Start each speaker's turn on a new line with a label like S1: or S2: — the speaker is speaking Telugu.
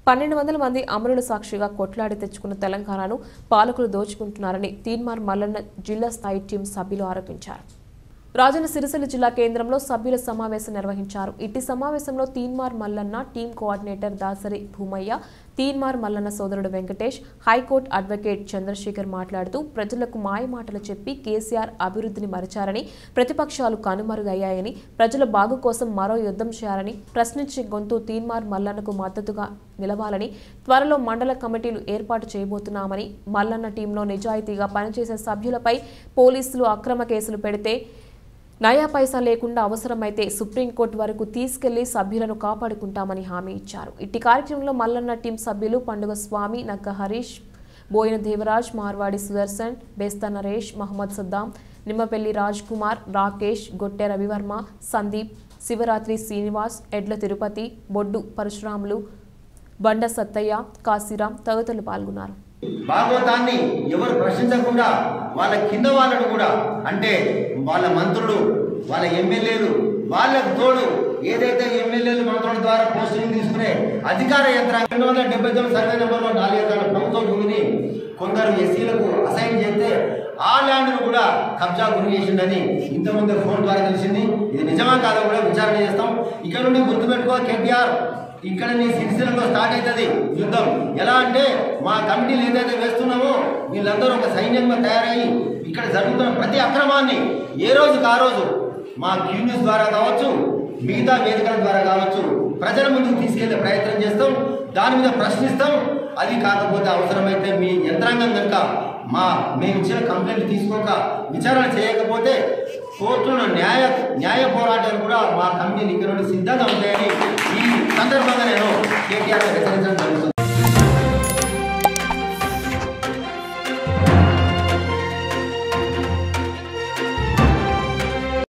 S1: పన్నెండు వందల మంది అమరుల సాక్షిగా కొట్లాడి తెచ్చుకున్న తెలంగాణను పాలకులు దోచుకుంటున్నారని తీన్మార్ మల్లన్న జిల్లా స్థాయి టీం సభ్యులు ఆరోపించారు రాజన్న సిరిసిల్ల జిల్లా కేంద్రంలో సభ్యుల సమావేశం నిర్వహించారు ఇట్టి సమావేశంలో తీన్మార్ మల్లన్న టీం కోఆర్డినేటర్ దాసరి భూమయ్య తీన్మార్ మల్లన్న సోదరుడు వెంకటేష్ హైకోర్టు అడ్వకేట్ చంద్రశేఖర్ మాట్లాడుతూ ప్రజలకు మాయమాటలు చెప్పి కేసీఆర్ అభివృద్ధిని మరిచారని ప్రతిపక్షాలు కనుమరుగయ్యాయని ప్రజల బాగు కోసం మరో యుద్ధం చేయాలని ప్రశ్నించే గొంతు తీన్మార్ మల్లన్నకు మద్దతుగా నిలవాలని త్వరలో మండల కమిటీలు ఏర్పాటు చేయబోతున్నామని మల్లన్న టీంలో నిజాయితీగా పనిచేసే సభ్యులపై పోలీసులు అక్రమ కేసులు పెడితే నయా పైసా లేకుండా అవసరమైతే సుప్రీంకోర్టు వరకు తీసుకెళ్లి సభ్యులను కాపాడుకుంటామని హామీ ఇచ్చారు ఇట్టి కార్యక్రమంలో మల్లన్న టీం సభ్యులు పండుగ స్వామి నక్క హరీష్ బోయిన దేవరాజ్ మార్వాడి సుదర్శన్ బేస్తా నరేష్ మహమ్మద్ సద్దాం నిమ్మపల్లి రాజ్ కుమార్ రాకేష్ గొట్టె రవివర్మ సందీప్ శివరాత్రి శ్రీనివాస్ ఎడ్ల తిరుపతి బొడ్డు పరశురాములు బండ సత్తయ్య కాశీరాం తదితరులు పాల్గొన్నారు
S2: భాగవతాన్ని ఎవరు ప్రశ్నించకుండా వాళ్ళ కింద వాళ్ళను కూడా అంటే వాళ్ళ మంత్రులు వాళ్ళ ఎమ్మెల్యేలు వాళ్ళకు తోడు ఏదైతే ఎమ్మెల్యేలు మంత్రుల ద్వారా పోస్టింగ్ తీసుకునే అధికార యంత్రాంగం రెండు వందల డెబ్బై తొమ్మిది సర్వే నెంబర్లో నాలుగు ఎకరాల ప్రభుత్వ భూమిని కొందరు ఎస్సీలకు అసైన్ చేస్తే ఆ ల్యాండ్ను కూడా కబ్జా గురి చేసిందని ఇంతకుముందు ఫోన్ ద్వారా తెలిసింది ఇది నిజమా కాదో కూడా విచారణ చేస్తాం ఇక్కడ నుండి గుర్తుపెట్టుకో కేటీఆర్ ఇక్కడ నీ సిరిసిల్లలో స్టార్ట్ అవుతుంది యుద్ధం ఎలా అంటే మా కమిటీలు ఏదైతే వేస్తున్నామో వీళ్ళందరూ ఒక సైన్యంగా తయారయ్యి ఇక్కడ జరుగుతున్న ప్రతి అక్రమాన్ని ఏ రోజుకి ఆ రోజు మా క్యూ న్యూస్ ద్వారా కావచ్చు మిగతా వేదికల ద్వారా కావచ్చు ప్రజల ముందుకు తీసుకెళ్లే ప్రయత్నం చేస్తాం దాని మీద ప్రశ్నిస్తాం అది కాకపోతే అవసరమైతే మీ యంత్రాంగం కనుక మా మేము ఇచ్చిన కంప్లైంట్ తీసుకోక విచారణ చేయకపోతే కోర్టులో న్యాయ న్యాయ పోరాటాలు కూడా మా కమిటీలు ఇక్కడ నుండి సిద్ధంగా ఉంటాయని ఈ సందర్భంగా నేను కేటీఆర్ హెచ్చరించడం జరుగుతుంది